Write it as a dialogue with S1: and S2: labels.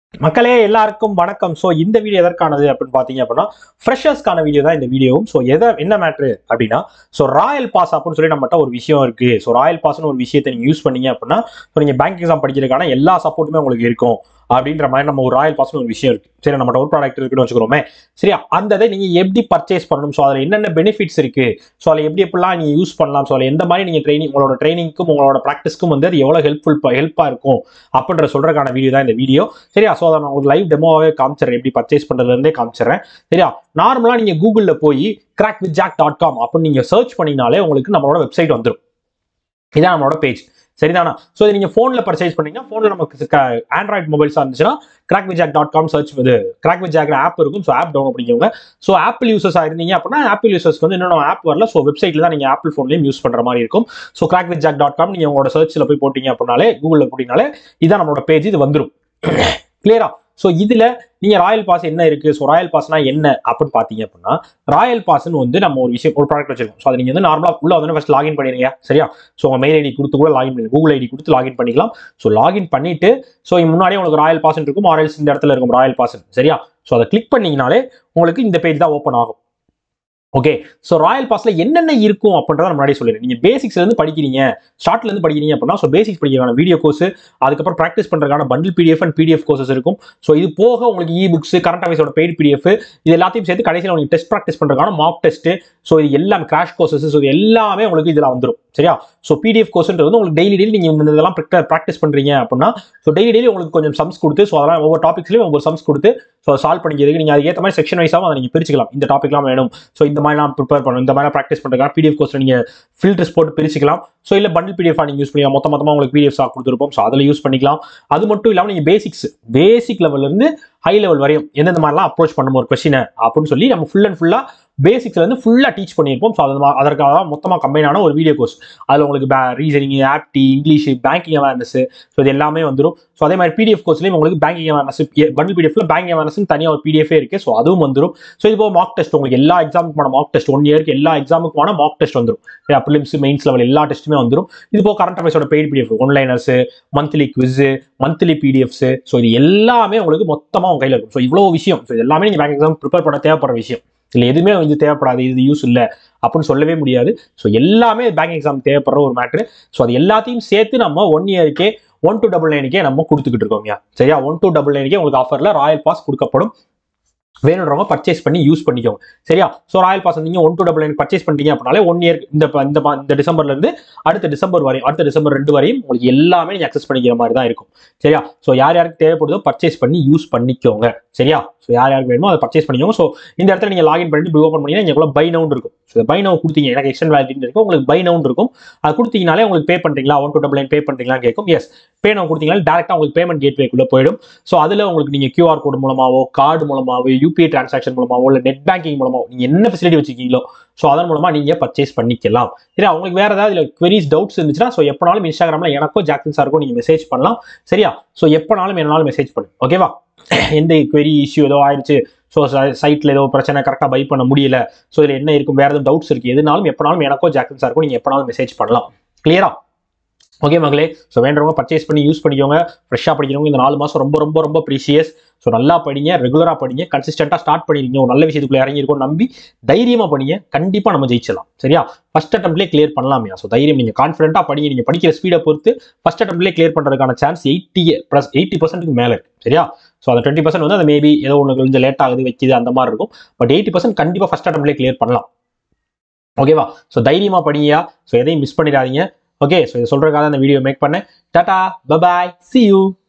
S1: மக்களே எல்லாருக்கும் வணக்கம் ஸோ இந்த வீடியோ எதற்கானது அப்படின்னு பார்த்தீங்க அப்படின்னா ஃப்ரெஷர்ஸ்க்கான வீடியோ தான் இந்த வீடியோவும் ஸோ எதை என்ன மேட்ரு அப்படின்னா ஸோ ராயல் பாஸ் அப்படின்னு சொல்லி நம்மகிட்ட ஒரு விஷயம் இருக்கு ஸோ ராயல் பாஸ்னு ஒரு விஷயத்தை நீங்கள் யூஸ் பண்ணீங்க அப்படின்னா ஸோ நீங்கள் பேங்க் எக்ஸாம் படிக்கிறதுக்கான எல்லா சப்போர்ட்டுமே உங்களுக்கு இருக்கும் அப்படின்ற மாதிரி நம்ம ஒரு ராயல் பாஸ்னு ஒரு விஷயம் இருக்கு சரி நம்மகிட்ட ஒரு ப்ராடக்ட் இருக்குன்னு வச்சுக்கிறோமே சரியா அந்த இதை நீங்கள் எப்படி பர்ச்சேஸ் பண்ணணும் ஸோ அதில் என்னென்ன பெனிஃபிட்ஸ் இருக்கு ஸோ அதில் எப்படி எப்படிலாம் நீங்கள் யூஸ் பண்ணலாம் ஸோ அதில் எந்த மாதிரி நீங்கள் ட்ரைனிங் உங்களோட ட்ரைனிங்க்கும் உங்களோட ப்ராக்டிஸ்க்கும் வந்து அது எவ்வளோ ஹெல்ப்ஃபுல் ஹெல்ப்பாக இருக்கும் அப்படின்ற சொல்றதுக்கான வீடியோ தான் இந்த வீடியோ சரியா ஸோ அதை நான் உங்களுக்கு லைவ் டெமோவாகவே காமிச்சிடுறேன் எப்படி பர்ச்சேஸ் பண்ணுறதுலேருந்தே காமிச்சிடுறேன் சரியா நார்மலாக நீங்கள் கூகுளில் போய் crack with jack dot com அப்படின்னு நீங்கள் சர்ச் பண்ணினாலே உங்களுக்கு நம்மளோட வெப்சைட் வந்துடும் இதான் நம்மளோட பேஜ் சரிதானா ஸோ இது நீங்கள் ஃபோனில் பர்ச்சேஸ் பண்ணீங்கன்னா ஃபோனில் நமக்கு ஆண்ட்ராய்ட் மொபைல்ஸாக இருந்துச்சுன்னா crack with jack dot com search இது கிராக் வித் ஜாக்ல ஆப் இருக்கும் ஸோ ஆப் டவுன்லோட் பண்ணிக்கோங்க ஸோ ஆப்பிள் யூசர்ஸாக இருந்தீங்க அப்படின்னா ஆப்பிள் யூசர்ஸ்க்கு வந்து இன்னும் ஆப் வரல ஸோ வெப்சைட்டில் தான் நீங்கள் ஆப்பிள் ஃபோன்லேயும் யூஸ் பண்ணுற மாதிரி இருக்கும் so crack with jack dot com நீங்கள் உங்களோட சர்ச்சில் போய் போட்டீங்க அப்படின்னாலே கூகுளில் போட்டிங்கனாலே இதான் நம்மளோட பேஜ் இது வந்துடும் கிளியரா ஸோ இதுல நீங்க ராயல் பாஸ் என்ன இருக்கு ஸோ ராயல் பாஸ்னா என்ன அப்படின்னு பாத்தீங்க அப்படின்னா ராயல் பாஸ்னு வந்து நம்ம ஒரு விஷயம் ஒரு ப்ராடக்ட் வச்சிருக்கோம் ஸோ அதை நீங்க வந்து நார்மலா உள்ள வந்து ஃபர்ஸ்ட் லாகின் பண்ணிடுங்க சரியா ஸோ உங்க மெயில் ஐடி கொடுத்து கூட லாகின் பண்ணி கூகுள் ஐடி கொடுத்து லாகின் பண்ணிக்கலாம் ஸோ லாகின் பண்ணிட்டு ஸோ முன்னாடியே உங்களுக்கு ராயல் பாஸ் இருக்கும் ஆர்எல்ஸ் இந்த இடத்துல இருக்கும் ராயல் பாஸ் சரியா ஸோ அதை கிளிக் பண்ணீங்கனாலே உங்களுக்கு இந்த பேஜ் தான் ஓப்பன் ஆகும் ஓகே ஸோ ராயல் பாஸ்ல என்னென்ன இருக்கும் அப்படின்றத நான் முன்னாடி சொல்லிடுறேன் நீங்க பேசிக்ஸ்ல இருந்து படிக்கிறீங்க ஸ்டார்ட்ல இருந்து படிக்கிறீங்க அப்படின்னா ஸோ பேசிக்ஸ் படிக்கிறதுக்கான வீடியோ கோர்ஸ் அதுக்கப்புறம் ப்ராக்டிஸ் பண்றதுக்கான bundle PDF and PDF courses இருக்கும் ஸோ இது போக உங்களுக்கு இ புக்ஸ் கரண்ட் அஃபேர்ஸோட பெய்ட் பிடிஎஃப் இது எல்லாத்தையும் சேர்த்து கடைசியில் உங்களுக்கு டெஸ்ட் ப்ராக்டிஸ் பண்றதுக்கான மார்க் டெஸ்ட் ஸோ இது எல்லாம் கிராஷ் கோர்சஸ் ஸோ இது எல்லாமே உங்களுக்கு இதில் வந்துடும் சரியா ஸோ பிடிஎஃப் கோர்ஸ்ன்றது வந்து உங்களுக்கு டெய்லி டெய்லி நீங்க இந்த இதெல்லாம் ப்ராக்டிஸ் பண்றீங்க அப்படின்னா ஸோ டெய்லி டெய்லி உங்களுக்கு கொஞ்சம் சம்ஸ் கொடுத்து ஸோ அதெல்லாம் ஒவ்வொரு டாபிக்ஸ்லையும் ஒவ்வொரு சம்ஸ் கொடுத்து ஸோ சால்வ் பண்ணிக்கிறதுக்கு நீங்கள் அதுக்கேற்ற மாதிரி செக்ஷன் வைஸாகவும் அதை நீங்கள் பிரிச்சுக்கலாம் இந்த டாபிக்லாம் வேணும் ஸோ இந்த மாதிரி நான் ப்ரிப்பேர் பண்ணணும் இந்த மாதிரி ப்ராக்டிஸ் பண்ணுறதுக்காக பிடிஎஃப் கோர்ஸ் நீங்கள் ஃபில்டர்ஸ் போட்டு பிரிச்சுக்கலாம் ஸோ இல்லை பண்டில் பிடிஎஃப் நீங்கள் யூஸ் பண்ணிக்கலாம் மொத்த மொத்தமாக உங்களுக்கு பிடிஎஃப் கொடுத்துருப்போம் ஸோ அதில் யூஸ் பண்ணிக்கலாம் அது மட்டும் இல்லாமல் நீங்கள் பேசிக்ஸ் பேசிக் லெவல்லேருந்து ஹை லெவல் வரையும் எந்தெந்த மாதிரிலாம் அப்ரோச் பண்ணணும் ஒரு கொஸ்டினை அப்படின்னு சொல்லி நம்ம ஃபுல் அண்ட் ஃபுல்லாக பேசிக்ஸ்ல இருந்து ஃபுல்லாக டீச் பண்ணியிருப்போம் ஸோ அது அதற்காக தான் மொத்தமாக கம்பைன் ஆன ஒரு வீடியோ கோர்ஸ் அதில் உங்களுக்கு reasoning apti English banking awareness so இது எல்லாமே வந்துடும் ஸோ அதே மாதிரி பிடிஎஃப் கோர்ஸ்லையும் உங்களுக்கு பேங்கிங் அவேர்னஸ் பண்டில் பிடிஎஃப்ல பேங்கிங் அவேர்னஸ் தனியாக ஒரு பிடிஎஃபே இருக்கு ஸோ அதுவும் வந்துடும் ஸோ இது போக மார்க் டெஸ்ட் உங்களுக்கு எல்லா எக்ஸாமுக்குமான மார்க் டெஸ்ட் ஒன் இயருக்கு எல்லா எக்ஸாமுக்குமான மார்க் டெஸ்ட் வந்துடும் ப்ரிலிம்ஸ் மெயின்ஸ் லெவல் எல்லா டெஸ்ட்டுமே வந்துடும் இது போக கரண்ட் அஃபேர்ஸோட paid PDF oneliners monthly quiz monthly PDFs so இது எல்லாமே உங்களுக்கு மொத்தமாக உங்க கையில் இருக்கும் ஸோ இவ்வளோ விஷயம் ஸோ இது எல்லாமே நீங்கள் பேங்க் எக்ஸாம் ப்ரிப்பேர் பண்ண தேவைப்படுற விஷயம் இல்லை எதுவுமே இது தேவைப்படாது இது யூஸ் இல்லை அப்படின்னு சொல்லவே முடியாது ஸோ எல்லாமே பேங்க் எக்ஸாம் தேவைப்படுற ஒரு மேட்ரு ஸோ அது எல்லாத்தையும் சேர்த்து நம்ம ஒன் இயருக்கே ஒன் டூ டபுள் நைனுக்கே நம்ம கொடுத்துக்கிட்டு இருக்கோம் சரியா ஒன் டூ டபுள் நைனுக்கே உங்களுக்கு ஆஃபரில் ராயல் பாஸ் கொடுக்கப்படும் வேணுன்றவங்க பர்ச்சேஸ் பண்ணி யூஸ் பண்ணிக்கோங்க சரியா ஸோ ராயல் பாஸ் நீங்கள் one two double nine purchase பண்ணிட்டீங்க அப்படின்னாலே ஒன் இயர் இந்த இந்த இந்த டிசம்பர்ல இருந்து அடுத்த டிசம்பர் வரையும் அடுத்த டிசம்பர் ரெண்டு வரையும் உங்களுக்கு எல்லாமே நீங்கள் அக்சஸ் பண்ணிக்கிற மாதிரி தான் இருக்கும் சரியா ஸோ யார் யாருக்கு தேவைப்படுதோ பர்ச்சேஸ் பண்ணி யூஸ் பண்ணிக்கோங்க சரியா ஸோ யார் யாருக்கு வேணுமோ அதை பர்ச்சேஸ் பண்ணிக்கோங்க ஸோ இந்த இடத்துல நீங்கள் லாகின் பண்ணிட்டு இப்படி ஓப்பன் பண்ணீங்கன்னா இங்கே பை நவுண்ட் இருக்கும் ஸோ பை நவு கொடுத்தீங்க எனக்கு எக்ஸ்டன் வேலிட்டி இருக்கும் உங்களுக்கு பை நவுண்ட் இருக்கும் அது கொடுத்தீங்கனாலே உங்களுக்கு பே பண்ணுறீங்களா one two double nine pay பண்ணுறீங்களான்னு கேட்கும் எஸ் பே நவு கொடுத்தீங்கன்னா டேரெக்டாக உங்களுக்கு பேமெண்ட் கேட்வேக்குள்ளே போயிடும் ஸோ அதில் உங்களுக்கு நீங்கள் கியூஆர் கோடு மூலமாவோ கார்டு மூலமாவோ யூபிஐ டிரான்சாக்ஷன் மூலமாவோ இல்லை நெட் பேங்கிங் மூலமாவோ நீங்கள் என்ன ஃபெசிலிட்டி வச்சிருக்கீங்களோ ஸோ அதன் மூலமாக நீங்கள் பர்ச்சேஸ் பண்ணிக்கலாம் சரியா உங்களுக்கு வேறு ஏதாவது இல்லை குவரிஸ் டவுட்ஸ் இருந்துச்சுன்னா ஸோ எப்போனாலும் இன்ஸ்டாகிராமில் எனக்கோ ஜாக்சன் சாருக்கும் நீங்கள் மெசேஜ் பண்ணலாம் சரியா ஸோ எப்போனாலும் என்னாலும் மெசேஜ் பண்ணு ஓகேவா எந்த query இஷ்யூ ஏதோ ஆயிடுச்சு ஸோ சைட்டில் ஏதோ பிரச்சனை கரெக்டாக பை பண்ண முடியல ஸோ இதில் என்ன இருக்கும் வேறு எதுவும் டவுட்ஸ் இருக்குது எதுனாலும் எப்போனாலும் எனக்கோ ஜாக்சன் சாருக்கும் நீங்கள் எப்போனாலும் மெசேஜ் பண்ணலாம் கிளியரா ஓகே மகளே ஸோ வேண்டவங்க பர்ச்சேஸ் பண்ணி யூஸ் பண்ணிக்கோங்க ஃப்ரெஷ்ஷாக படிக்கிறவங்க இந்த நாலு மாதம் ரொம்ப ரொம்ப ரொம்ப ப்ரீஷியஸ் ஸோ நல்லா படிங்க ரெகுலராக படிங்க கன்சிஸ்டண்ட்டாக ஸ்டார்ட் பண்ணிருக்கீங்க ஒரு நல்ல விஷயத்துக்குள்ள இறங்கியிருக்கோம் நம்பி தைரியமாக படிங்க கண்டிப்பாக நம்ம ஜெயிச்சலாம் சரியா ஃபஸ்ட் அட்டம்ப்ட்லேயே கிளியர் பண்ணலாமே ஸோ தைரியம் நீங்கள் கான்ஃபிடென்ட்டாக படிங்க நீங்கள் படிக்கிற ஸ்பீடை பொறுத்து ஃபஸ்ட் அட்டம்ப்ட்லேயே கிளியர் பண்ணுறதுக்கான சான்ஸ் எயிட்டி ப்ளஸ் எயிட்டி பர்சன்ட்டுக்கு மேலே இருக்கு சரியா ஸோ அந்த டுவெண்ட்டி பர்சன்ட் வந்து அது மேபி ஏதோ ஒன்று கொஞ்சம் லேட் ஆகுது வைக்குது அந்த மாதிரி இருக்கும் பட் எயிட்டி பர்சன்ட் கண்டிப்பாக ஃபஸ்ட் அட்டம்ப்ட்லேயே கிளியர் பண்ணலாம் ஓகேவா ஸோ தைரியமாக படிங்கயா ஸோ எதையும் மிஸ் பண்ணிடாதீங்க ஓகே ஸோ இதை சொல்கிறதுக்காக அந்த வீடியோ மேக் பண்ணேன் டாடா பபாய் சி யூ